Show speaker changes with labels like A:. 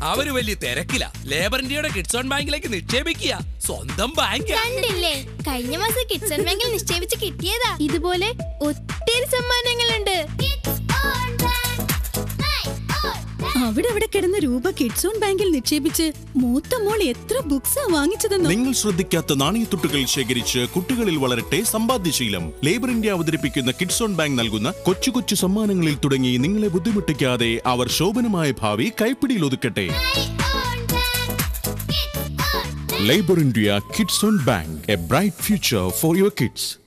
A: അവര് വലിയ തിരക്കില ലേബർ ഇന്ത്യയുടെ കിഡ്സ് ഓൺ ബാങ്കിലേക്ക് നിക്ഷേപിക്കുക സ്വന്തം ബാങ്ക്
B: കണ്ടില്ലേ കഴിഞ്ഞ മാസം കിഡ്സൺ ബാങ്കിൽ നിക്ഷേപിച്ച് കിട്ടിയതാ ഇതുപോലെ ഒത്തിരി സമ്മാനങ്ങളുണ്ട്
C: അവിടെ അവിടെ കിടന്ന രൂപ കിഡ്സ് ഓൺ ബാങ്കിൽ നിക്ഷേപിച്ച് മൂത്ത മോൾ എത്ര ബുക്സാ വാങ്ങിച്ചതെന്നോ
D: നിങ്ങൾ ശ്രദ്ധിക്കാത്ത നാണയത്തുട്ടുകൾ ശേഖരിച്ച് കുട്ടികളിൽ വളരട്ടെ സമ്പാദ്യശീലം ലേബർ ഇന്ത്യ അവതരിപ്പിക്കുന്ന കിഡ്സ് ഓൺ ബാങ്ക് നൽകുന്ന കൊച്ചു കൊച്ചു സമ്മാനങ്ങളിൽ തുടങ്ങി നിങ്ങളെ ബുദ്ധിമുട്ടിക്കാതെ അവർ ശോഭനമായ ഭാവി കൈപ്പിടിയിൽ ഒതുക്കട്ടെ labour India kids on bank a bright future for your kids